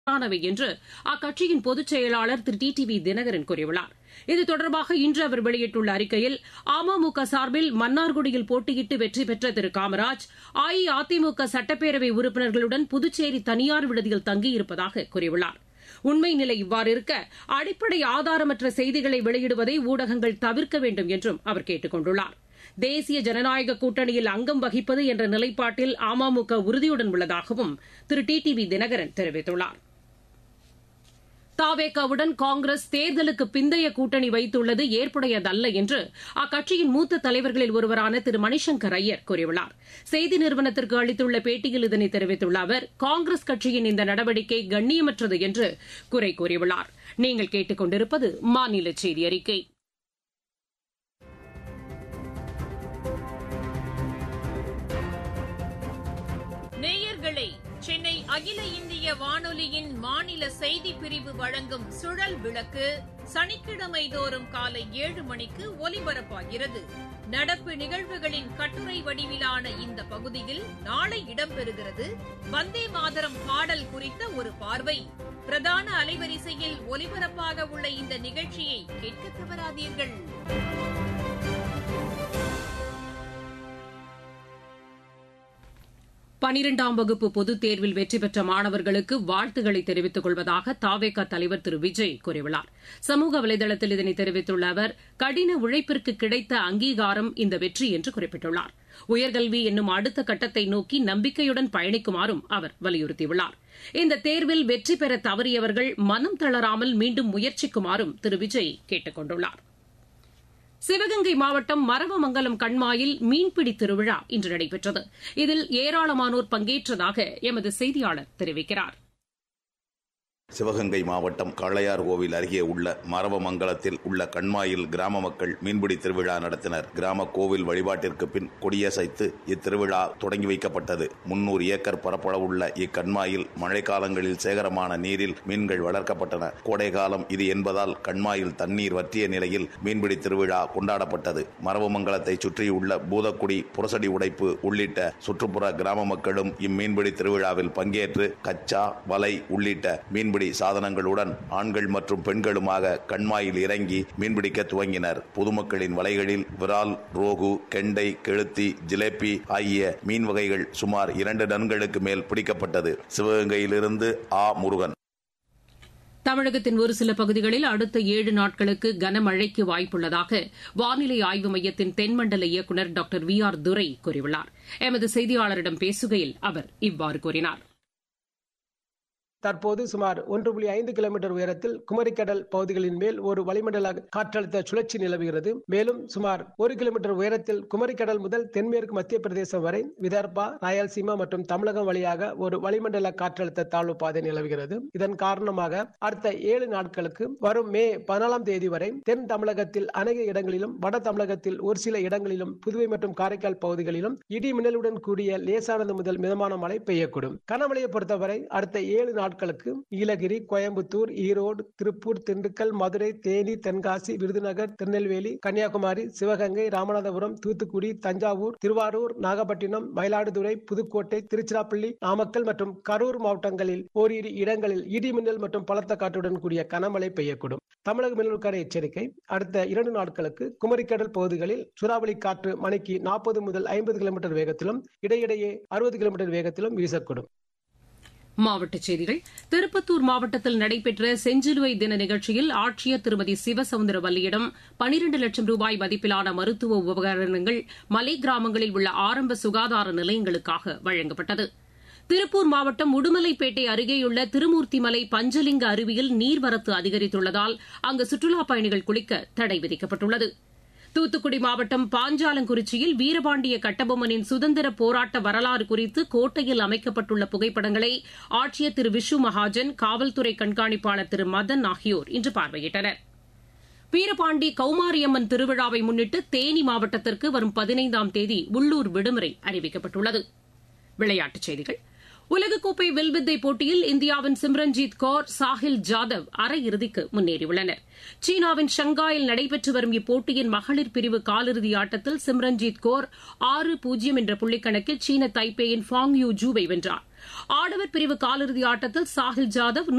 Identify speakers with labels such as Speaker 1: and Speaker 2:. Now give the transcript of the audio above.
Speaker 1: தவறானவை என்று அக்கட்சியின் பொதுச் செயலாளர் திரு டி டி வி தினகரன் கூறியுள்ளார் இது தொடர்பாக இன்று அவர் வெளியிட்டுள்ள அறிக்கையில் அமமுக சார்பில் மன்னார்குடியில் போட்டியிட்டு வெற்றி பெற்ற திரு காமராஜ் அஇஅதிமுக சட்டப்பேரவை உறுப்பினர்களுடன் புதுச்சேரி தனியார் விடுதியில் தங்கியிருப்பதாக கூறியுள்ளார் உண்மை நிலை இவ்வாறு இருக்க அடிப்படை ஆதாரமற்ற செய்திகளை வெளியிடுவதை ஊடகங்கள் தவிர்க்க வேண்டும் என்றும் அவர் கேட்டுக் கொண்டுள்ளார் தேசிய ஜனநாயக கூட்டணியில் அங்கம் வகிப்பது என்ற நிலைப்பாட்டில் அமமுக உறுதியுடன் உள்ளதாகவும் திரு டி டி வி தினகரன் தெரிவித்துள்ளார் தாவேகாவுடன் காங்கிரஸ் தேர்தலுக்கு பிந்தைய கூட்டணி வைத்துள்ளது ஏற்புடையதல்ல என்று அக்கட்சியின் மூத்த தலைவர்களில் ஒருவரான திரு மணிசங்கர் ஐயர் கூறியுள்ளார் செய்தி நிறுவனத்திற்கு அளித்துள்ள பேட்டியில் இதனை தெரிவித்துள்ள அவர் காங்கிரஸ் கட்சியின் இந்த நடவடிக்கை கண்ணியமற்றது என்று குறை கூறியுள்ளார் நீங்கள் கேட்டுக் கொண்டிருப்பது மாநில செய்தி அறிக்கை
Speaker 2: நேயர்களே சென்னை அகில இந்திய வானொலியின் மாநில செய்தி பிரிவு வழங்கும் சுழல் விளக்கு சனிக்கிழமை தோறும் காலை ஏழு மணிக்கு ஒலிபரப்பாகிறது நடப்பு நிகழ்வுகளின் கட்டுரை வடிவிலான இந்த பகுதியில் நாளை இடம்பெறுகிறது வந்தே மாதரம் பாடல் குறித்த ஒரு பார்வை பிரதான அலைவரிசையில் ஒலிபரப்பாக உள்ள இந்த நிகழ்ச்சியை கேட்க தவறாதீர்கள்
Speaker 1: பனிரெண்டாம் வகுப்பு பொதுத் தேர்வில் வெற்றி பெற்ற மாணவர்களுக்கு வாழ்த்துக்களை தெரிவித்துக் கொள்வதாக தாவேக தலைவர் திரு விஜய் கூறியுள்ளார் சமூக வலைதளத்தில் இதனை தெரிவித்துள்ள அவர் கடின உழைப்பிற்கு கிடைத்த அங்கீகாரம் இந்த வெற்றி என்று குறிப்பிட்டுள்ளார் உயர்கல்வி என்னும் அடுத்த கட்டத்தை நோக்கி நம்பிக்கையுடன் பயணிக்குமாறும் அவர் வலியுறுத்தியுள்ளார் இந்த தேர்வில் வெற்றி பெற தவறியவர்கள் மனம் தளராமல் மீண்டும் முயற்சிக்குமாறும் திரு விஜய் கேட்டுக் கொண்டுள்ளார் சிவகங்கை மாவட்டம் மரவமங்கலம் கண்மாயில் மீன்பிடி திருவிழா இன்று நடைபெற்றது இதில் ஏராளமானோர் பங்கேற்றதாக எமது செய்தியாளர் தெரிவிக்கிறார்
Speaker 3: சிவகங்கை மாவட்டம் காளையார் கோவில் அருகே உள்ள மரவமங்கலத்தில் உள்ள கண்மாயில் கிராம மக்கள் மீன்பிடி திருவிழா நடத்தினர் கிராம கோவில் வழிபாட்டிற்கு பின் கொடியசைத்து இத்திருவிழா தொடங்கி வைக்கப்பட்டது முன்னூறு ஏக்கர் பரப்பளவுள்ள இக்கண்மாயில் மழைக்காலங்களில் சேகரமான நீரில் மீன்கள் வளர்க்கப்பட்டன கோடைகாலம் இது என்பதால் கண்மாயில் தண்ணீர் வற்றிய நிலையில் மீன்பிடி திருவிழா கொண்டாடப்பட்டது மரவமங்கலத்தை சுற்றியுள்ள பூதக்குடி புரசடி உடைப்பு உள்ளிட்ட சுற்றுப்புற கிராம மக்களும் இம்மீன்பிடி திருவிழாவில் பங்கேற்று கச்சா வலை உள்ளிட்ட மீன்பிடி மீன்பிடி சாதனங்களுடன் ஆண்கள் மற்றும் பெண்களுமாக கண்மாயில் இறங்கி மீன்பிடிக்க துவங்கினர் பொதுமக்களின் வலைகளில் விரால் ரோகு கெண்டை கெளுத்தி ஜிலேபி ஆகிய மீன் வகைகள் சுமார் இரண்டு டன்களுக்கு மேல் பிடிக்கப்பட்டது சிவகங்கையிலிருந்து ஆ முருகன்
Speaker 1: தமிழகத்தின் ஒரு சில பகுதிகளில் அடுத்த ஏழு நாட்களுக்கு கனமழைக்கு வாய்ப்புள்ளதாக வானிலை ஆய்வு மையத்தின் தென்மண்டல இயக்குநர் டாக்டர் வி ஆர் துரை கூறியுள்ளார் எமது செய்தியாளரிடம் பேசுகையில் அவர் இவ்வாறு கூறினார்
Speaker 4: தற்போது சுமார் ஒன்று புள்ளி ஐந்து கிலோமீட்டர் உயரத்தில் குமரிக்கடல் பகுதிகளின் மேல் ஒரு வளிமண்டல காற்றழுத்த சுழற்சி நிலவுகிறது மேலும் சுமார் ஒரு கிலோமீட்டர் உயரத்தில் குமரிக்கடல் முதல் தென்மேற்கு மத்திய பிரதேசம் வரை விதர்பா ராயல்சீமா மற்றும் தமிழகம் வழியாக ஒரு வளிமண்டல காற்றழுத்த தாழ்வு பாதை நிலவுகிறது இதன் காரணமாக அடுத்த ஏழு நாட்களுக்கு வரும் மே பதினாலாம் தேதி வரை தென் தமிழகத்தில் அநேக இடங்களிலும் வட தமிழகத்தில் ஒரு சில இடங்களிலும் புதுவை மற்றும் காரைக்கால் பகுதிகளிலும் இடி மின்னலுடன் கூடிய லேசானது முதல் மிதமான மழை பெய்யக்கூடும் கனமழையை பொறுத்தவரை அடுத்த ஏழு நாட்கள் நாட்களுக்கு நீலகிரி கோயம்புத்தூர் ஈரோடு திருப்பூர் திண்டுக்கல் மதுரை தேனி தென்காசி விருதுநகர் திருநெல்வேலி கன்னியாகுமரி சிவகங்கை ராமநாதபுரம் தூத்துக்குடி தஞ்சாவூர் திருவாரூர் நாகப்பட்டினம் மயிலாடுதுறை புதுக்கோட்டை திருச்சிராப்பள்ளி நாமக்கல் மற்றும் கரூர் மாவட்டங்களில் ஓரிரு இடங்களில் இடி மின்னல் மற்றும் பலத்த காற்றுடன் கூடிய கனமழை பெய்யக்கூடும் தமிழக மின்னலுக்கான எச்சரிக்கை அடுத்த இரண்டு நாட்களுக்கு குமரிக்கடல் பகுதிகளில் சூறாவளி காற்று மணிக்கு நாற்பது முதல் ஐம்பது கிலோமீட்டர் வேகத்திலும் இடையிடையே அறுபது கிலோமீட்டர் வேகத்திலும் வீசக்கூடும்
Speaker 1: மாவட்டச் செய்திகள் திருப்பத்தூர் மாவட்டத்தில் நடைபெற்ற செஞ்சிலுவை தின நிகழ்ச்சியில் ஆட்சியர் திருமதி சிவசவுந்தரவல்லியிடம் பனிரண்டு லட்சம் ரூபாய் மதிப்பிலான மருத்துவ உபகரணங்கள் மலை கிராமங்களில் உள்ள ஆரம்ப சுகாதார நிலையங்களுக்காக வழங்கப்பட்டது திருப்பூர் மாவட்டம் உடுமலைப்பேட்டை அருகேயுள்ள திருமூர்த்திமலை பஞ்சலிங்க அருவியில் நீர்வரத்து அதிகரித்துள்ளதால் அங்கு சுற்றுலாப் பயணிகள் குளிக்க தடை விதிக்கப்பட்டுள்ளது தூத்துக்குடி மாவட்டம் பாஞ்சாலங்குறிச்சியில் வீரபாண்டிய கட்டபொம்மனின் சுதந்திர போராட்ட வரலாறு குறித்து கோட்டையில் அமைக்கப்பட்டுள்ள புகைப்படங்களை ஆட்சியர் திரு விஷு மகாஜன் காவல்துறை கண்காணிப்பாளர் திரு மதன் ஆகியோர் இன்று பார்வையிட்டனர் வீரபாண்டி கௌமாரியம்மன் திருவிழாவை முன்னிட்டு தேனி மாவட்டத்திற்கு வரும் பதினைந்தாம் தேதி உள்ளூர் விடுமுறை அறிவிக்கப்பட்டுள்ளது விளையாட்டுச் செய்திகள் உலகக்கோப்பை வில்வித்தை போட்டியில் இந்தியாவின் சிம்ரன்ஜீத் கौर சாஹில் ஜாதவ் அரையிறுதிக்கு முன்னேறியுள்ளனர் சீனாவின் ஷங்காயில் நடைபெற்று வரும் இப்போட்டியின் மகளிர் பிரிவு காலிறுதி ஆட்டத்தில் சிம்ரன்ஜீத் கौर ஆறு பூஜ்ஜியம் என்ற புள்ளிக்கணக்கில் சீன தைப்பேயின் ஃபாங் யூ ஜூவை வென்றார் ஆடவர் பிரிவு காலிறுதி ஆட்டத்தில் சாஹில் ஜாதவ்